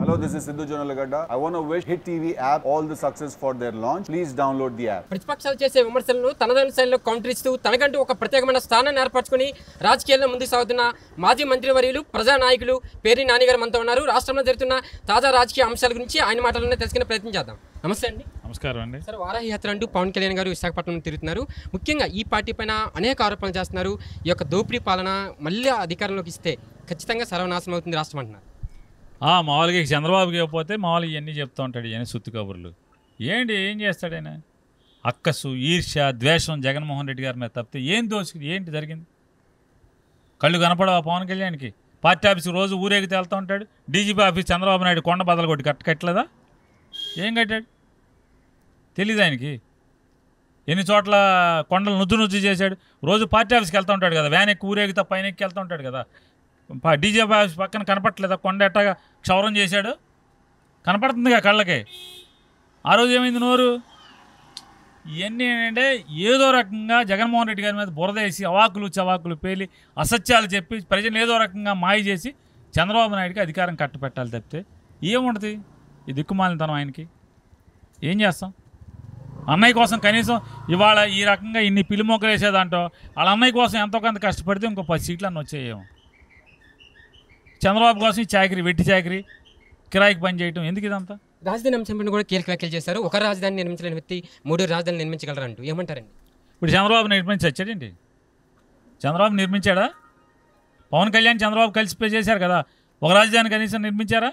Hello, this is Sidhu Jonalagada. I want to wish Hit TV app all the success for their launch. Please download the app. ప్రతిపక్షాలు చేసే విమర్శలను తనదైన శైలిలో counter ఇస్తూ తనకంటూ ఒక ప్రత్యేకమైన స్థానాన్ని ఏర్పరచుకుని రాజకీయాల్లో ముందుకు సాగుతున్న మాజీ మంత్రివర్యులు ప్రజానాయకులు పేరి నానిగారు మనతో ఉన్నారు రాష్ట్రంలో జరుగుతున్న తాజా రాజకీయ అంశాల గురించి ఆయన మాటలోనే తెలుసుకునే ప్రయత్నం చేద్దాం నమస్తే అండి నమస్కారం అండి సార్ వారాహి యాత్ర అంటూ పవన్ కళ్యాణ్ గారు విశాఖపట్నం తిరుగుతున్నారు ముఖ్యంగా ఈ పార్టీ పైన అనేక ఆరోపణలు చేస్తున్నారు ఈ యొక్క దోపిడీ పాలన మళ్ళీ అధికారంలోకి ఇస్తే ఖచ్చితంగా సర్వనాశనం అవుతుంది రాష్ట్రం అంటున్నారు ఆ, మామూలుగా ఇక చంద్రబాబుకి ఇవ్వకపోతే మామూలుగా ఇవన్నీ చెప్తూ ఉంటాడు ఇవన్నీ సుత్తి కబుర్లు ఏంటి ఏం చేస్తాడు ఆయన అక్కసు ఈర్ష్య ద్వేషం జగన్మోహన్ రెడ్డి గారి మీద తప్పితే ఏం దోచుకుంది ఏంటి జరిగింది కళ్ళు కనపడవా పవన్ కళ్యాణ్కి పార్టీ ఆఫీస్కి రోజు ఊరేగితే వెళ్తూ ఉంటాడు డీజీపీ ఆఫీస్ చంద్రబాబు నాయుడు కొండ బదలు కొట్టి కట్ట కట్టలేదా ఏం కట్టాడు తెలీదు ఆయనకి ఎన్ని చోట్ల కొండలు నుజ్జు నుజ్జు చేశాడు రోజు పార్టీ ఆఫీస్కి వెళ్తూ ఉంటాడు కదా వ్యాన్ ఎక్కి ఊరేగితే పైన ఎక్కి వెళ్తూ ఉంటాడు కదా ప- డీజీపీ ఆఫీస్ పక్కన కనపట్లేదా కొండ ఎట్టగా క్షౌరం చేశాడు కనపడుతుందిగా కళ్ళకి ఆ రోజు ఏమైంది నోరు ఇవన్నీ ఏంటంటే ఏదో రకంగా జగన్మోహన్ రెడ్డి గారి మీద బురదేసి అవాకులు చవాకులు పేలి అసత్యాలు చెప్పి ప్రజలు ఏదో రకంగా మాయ చేసి చంద్రబాబు నాయుడికి అధికారం కట్టపెట్టాలి తప్పితే ఏముంటుంది ఈ దిక్కుమాలినతనం ఆయనకి ఏం చేస్తాం అన్నయ్య కోసం కనీసం ఇవాళ ఈ రకంగా ఇన్ని పిలిమొక్కలు వేసేదంటో వాళ్ళ అన్నయ్య కోసం ఎంతో కొంత కష్టపడితే ఇంకో పది సీట్లు అన్న వచ్చాయేమో చంద్రబాబు కోసం ఈ చాకరీ వెట్టి చాకరీ కిరాయికి పని చేయటం ఎందుకు ఇదంతా రాజధాని అంశంపైన కూడా కీలక వ్యాఖ్యలు చేశారు ఒక రాజధాని నిర్మించలేని వ్యక్తి మూడు రాజధాని నిర్మించగలరంటూ ఏమంటారండి ఇప్పుడు చంద్రబాబు నిర్మించి వచ్చాడేంటి చంద్రబాబు నిర్మించాడా పవన్ కళ్యాణ్ చంద్రబాబు కలిసి పే చేశారు కదా ఒక రాజధాని కనీసం నిర్మించారా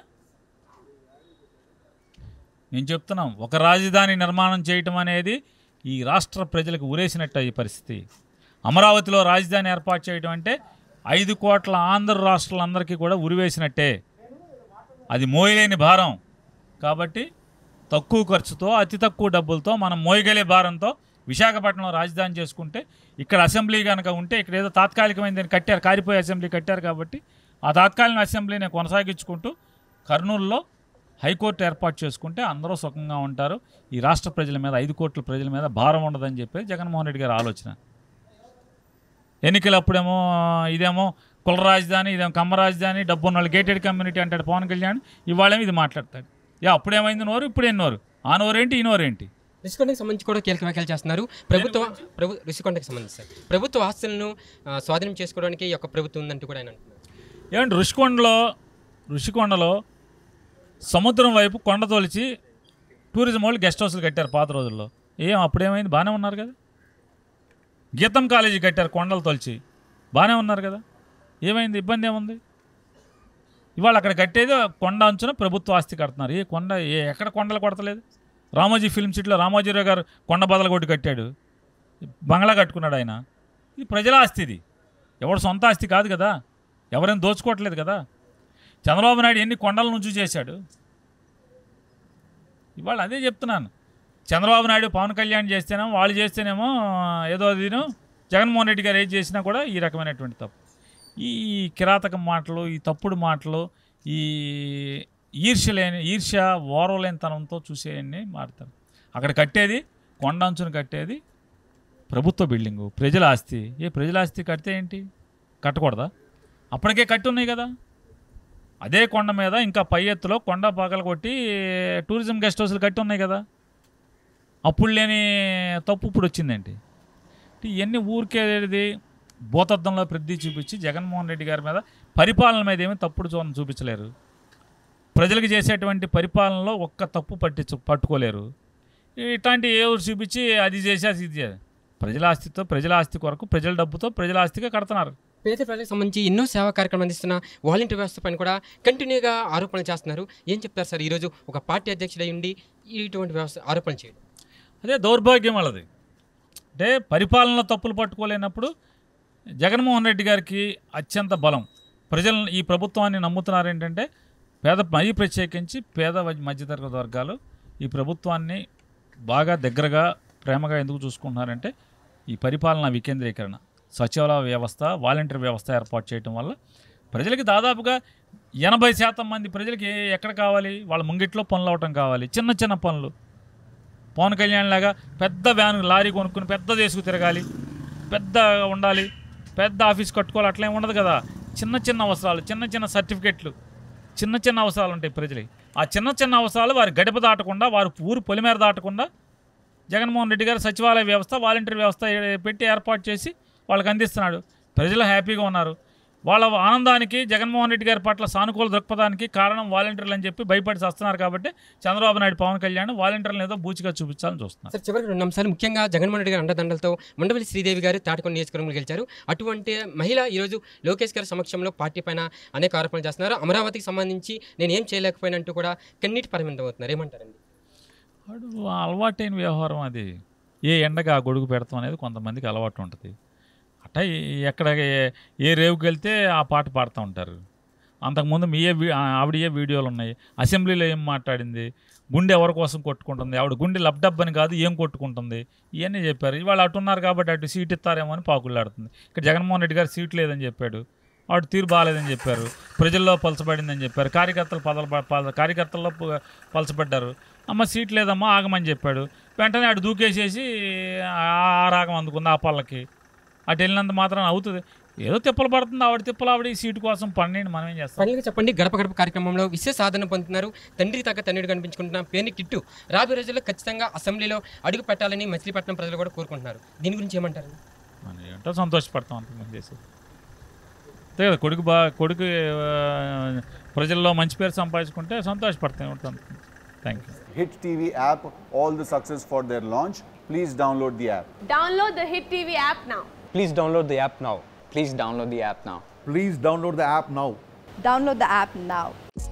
నేను చెప్తున్నాం ఒక రాజధాని నిర్మాణం చేయటం అనేది ఈ రాష్ట్ర ప్రజలకు ఉరేసినట్టు ఈ పరిస్థితి అమరావతిలో రాజధాని ఏర్పాటు చేయడం అంటే ఐదు కోట్ల ఆంధ్ర రాష్ట్రాలందరికీ కూడా ఉరివేసినట్టే అది మోయలేని భారం కాబట్టి తక్కువ ఖర్చుతో అతి తక్కువ డబ్బులతో మనం మోయగలే భారంతో విశాఖపట్నం రాజధాని చేసుకుంటే ఇక్కడ అసెంబ్లీ కనుక ఉంటే ఇక్కడ ఏదో తాత్కాలికమైనదని కట్టారు కారిపోయే అసెంబ్లీ కట్టారు కాబట్టి ఆ తాత్కాలిక అసెంబ్లీని కొనసాగించుకుంటూ కర్నూలులో హైకోర్టు ఏర్పాటు చేసుకుంటే అందరూ సుఖంగా ఉంటారు ఈ రాష్ట్ర ప్రజల మీద ఐదు కోట్ల ప్రజల మీద భారం ఉండదని చెప్పి జగన్మోహన్ రెడ్డి గారి ఆలోచన ఎన్నికలు అప్పుడేమో ఇదేమో కుల రాజధాని ఇదేమో కమ్మ రాజధాని డబ్బు ఉన్న వాళ్ళు గేటెడ్ కమ్యూనిటీ అంటాడు పవన్ కళ్యాణ్ ఇవాళేమో ఇది మాట్లాడతాడు యా అప్పుడేమైంది నోరు ఇప్పుడేం నోరు ఆ నోరేంటి ఈ నోరేంటి రిషికొండకి సంబంధించి కూడా కీలక వ్యాఖ్యలు చేస్తున్నారు ప్రభుత్వ ప్రభు రిషికొండకి సంబంధించి సార్ ప్రభుత్వ ఆస్తులను ఆ, స్వాధీనం చేసుకోవడానికి ఈ యొక్క ప్రభుత్వం ఉందంటూ కూడా ఆయన అంటున్నారు ఏమంటే ఋషికొండలో ఋషికొండలో సముద్రం వైపు కొండ తొలిచి టూరిజం వాళ్ళు గెస్ట్ హౌస్లు కట్టారు పాత రోజుల్లో ఏం అప్పుడేమైంది బాగానే ఉన్నారు కదా గీతం కాలేజీ కట్టారు కొండలు తొలిచి బాగానే ఉన్నారు కదా ఏమైంది ఇబ్బంది ఏముంది ఇవాళ అక్కడ కట్టేది కొండ అంచున ప్రభుత్వ ఆస్తి కడుతున్నారు ఏ కొండ ఏ ఎక్కడ కొండలు కొడతలేదు రామోజీ ఫిల్మ్ సిటీలో రామోజీరావు గారు కొండ బదలగొట్టి కట్టాడు బంగ్లా కట్టుకున్నాడు ఆయన ఇది ప్రజల ఆస్తి ఇది ఎవడు సొంత ఆస్తి కాదు కదా ఎవరైనా దోచుకోవట్లేదు కదా చంద్రబాబు నాయుడు ఎన్ని కొండల నుంచి చేశాడు ఇవాళ అదే చెప్తున్నాను చంద్రబాబు నాయుడు పవన్ కళ్యాణ్ చేస్తేనేమో వాళ్ళు చేస్తేనేమో ఏదో అదిను జగన్మోహన్ రెడ్డి గారు ఏది చేసినా కూడా ఈ రకమైనటువంటి తప్పు ఈ కిరాతకం మాటలు ఈ తప్పుడు మాటలు ఈ ఈర్ష్య లేని ఈర్ష్య ఓరవలేనితనంతో చూసేయన్ని మాడతారు అక్కడ కట్టేది కొండ అంచున కట్టేది ప్రభుత్వ బిల్డింగు ప్రజల ఆస్తి ఏ ప్రజల ఆస్తి కడితే ఏంటి కట్టకూడదా అప్పటికే కట్టి ఉన్నాయి కదా అదే కొండ మీద ఇంకా పై ఎత్తులో కొండ పగల కొట్టి టూరిజం గెస్ట్ హౌస్లు కట్టి ఉన్నాయి కదా అప్పుడు లేని తప్పు ఇప్పుడు వచ్చిందేంటి అంటే ఇవన్నీ ఊరికేది భూతద్దంలో ప్రతి చూపించి జగన్మోహన్ రెడ్డి గారి మీద పరిపాలన మీద ఏమీ తప్పుడు చూడని చూపించలేరు ప్రజలకు చేసేటువంటి పరిపాలనలో ఒక్క తప్పు పట్టించు పట్టుకోలేరు ఇట్లాంటి ఏ ఊరు చూపించి అది చేసి ఇది చేసి ప్రజల ఆస్తితో ప్రజల ఆస్తి కొరకు ప్రజల డబ్బుతో ప్రజల ఆస్తిగా కడుతున్నారు పేద ప్రజలకు సంబంధించి ఎన్నో సేవా కార్యక్రమం అందిస్తున్న వాలంటీర్ వ్యవస్థ పైన కూడా కంటిన్యూగా ఆరోపణలు చేస్తున్నారు ఏం చెప్తారు సార్ ఈరోజు ఒక పార్టీ అధ్యక్షుడై ఉండి ఇటువంటి వ్యవస్థ ఆరోపణలు చేయడం అదే దౌర్భాగ్యం వాళ్ళది అంటే పరిపాలనలో తప్పులు పట్టుకోలేనప్పుడు జగన్మోహన్ రెడ్డి గారికి అత్యంత బలం ప్రజలను ఈ ప్రభుత్వాన్ని నమ్ముతున్నారు ఏంటంటే పేద మరీ ప్రత్యేకించి పేద వ- మధ్యతరగతి వర్గాలు ఈ ప్రభుత్వాన్ని బాగా దగ్గరగా ప్రేమగా ఎందుకు చూసుకుంటున్నారంటే ఈ పరిపాలన వికేంద్రీకరణ సచివాలయ వ్యవస్థ వాలంటీర్ వ్యవస్థ ఏర్పాటు చేయడం వల్ల ప్రజలకి దాదాపుగా ఎనభై శాతం మంది ప్రజలకి ఏ- ఎక్కడ కావాలి వాళ్ళ ముంగిట్లో పనులు అవటం కావాలి చిన్న చిన్న పనులు పవన్ కళ్యాణ్ లాగా పెద్ద వ్యాన్ లారీ కొనుక్కుని పెద్ద దేశకు తిరగాలి పెద్ద ఉండాలి పెద్ద ఆఫీస్ కట్టుకోవాలి అట్లా ఏం ఉండదు కదా చిన్న చిన్న అవసరాలు చిన్న చిన్న సర్టిఫికెట్లు చిన్న చిన్న అవసరాలు ఉంటాయి ప్రజలకి ఆ చిన్న చిన్న అవసరాలు వారి గడప దాటకుండా వారి ఊరు పొలిమేర దాటకుండా జగన్మోహన్ రెడ్డి గారు సచివాలయ వ్యవస్థ వాలంటీర్ వ్యవస్థ ఏ- పెట్టి ఏర్పాటు చేసి వాళ్ళకి అందిస్తున్నాడు ప్రజలు హ్యాపీగా ఉన్నారు వాళ్ళ ఆనందానికి జగన్మోహన్ రెడ్డి గారి పట్ల సానుకూల దృక్పథానికి కారణం వాలంటీర్లు అని చెప్పి భయపడి వస్తున్నారు కాబట్టి చంద్రబాబు నాయుడు పవన్ కళ్యాణ్ వాలంటీర్లను ఏదో బూచిగా చూపించాలని చూస్తున్నారు సార్ చివరికి రెండు అంశాలు ముఖ్యంగా జగన్మోహన్ రెడ్డి గారి అండదండలతో మండవల్లి శ్రీదేవి గారు తాటికొండ నియోజకవర్గంలో గెలిచారు అటువంటి మహిళ ఈరోజు లోకేష్ గారి సమక్షంలో పార్టీ పైన అనేక ఆరోపణలు చేస్తున్నారు అమరావతికి సంబంధించి నేను ఏం చేయలేకపోయినంటూ కూడా కన్నీటి పరిమితం అవుతున్నారు ఏమంటారండి వాడు అలవాటైన వ్యవహారం అది ఏ ఎండగా ఆ గొడుగు పెడతాం అనేది కొంతమందికి అలవాటు ఉంటుంది అట్ట ఏ- ఎక్కడ ఏ- ఏ రేవుకి వెళ్తే ఆ పాట పాడుతూ ఉంటారు అంతకుముందు మీ ఏ వీ- ఆ- ఆవిడ ఏ వీడియోలు ఉన్నాయి అసెంబ్లీలో ఏం మాట్లాడింది గుండె ఎవరి కోసం కొట్టుకుంటుంది ఆవిడ గుండె లబ్డబ్ అని కాదు ఏం కొట్టుకుంటుంది ఇవన్నీ చెప్పారు ఇవాళ అటు ఉన్నారు కాబట్టి అటు సీట్ ఇస్తారేమో అని పాకులాడుతుంది ఇక్కడ జగన్మోహన్ రెడ్డి గారు సీట్ లేదని చెప్పాడు ఆవిడ తీరు బాగాలేదని చెప్పారు ప్రజల్లో పలచబడిందని చెప్పారు కార్యకర్తలు పదల పద- కార్యకర్తల్లో ప- పలచబడ్డారు అమ్మ సీట్ లేదమ్మా ఆగమని చెప్పాడు వెంటనే అటు దూకేసేసి ఆ ఆ రాగం అందుకుంది ఆ పళ్ళకి అటు వెళ్ళినంత మాత్రం అవుతుంది ఏదో తిప్పలు పడుతుంది ఆవిడ తిప్పలు ఆవిడ ఈ సీటు కోసం పన్నెండు మనం ఏం చేస్తాం ఫైనల్గా చెప్పండి గడప గడప కార్యక్రమంలో విశేష సాధన పొందుతున్నారు తండ్రి తగ్గ తండ్రి కనిపించుకుంటున్న పేరుని కిట్టు రాబోయే రోజుల్లో ఖచ్చితంగా అసెంబ్లీలో అడుగు పెట్టాలని మచిలీపట్నం ప్రజలు కూడా కోరుకుంటున్నారు దీని గురించి ఏమంటారు మనం ఏంటో సంతోషపడతాం అంతకుముందు చేసి అంతే కదా కొడుకు బా కొడుకు ఆ, ప్రజల్లో మంచి పేరు సంపాదించుకుంటే సంతోషపడతాం thank you Hit TV app, all the success for their launch. Please download the app. Download the Hit TV app now. Please download the app now. Please download the app now. Please download the app now. Download the app now.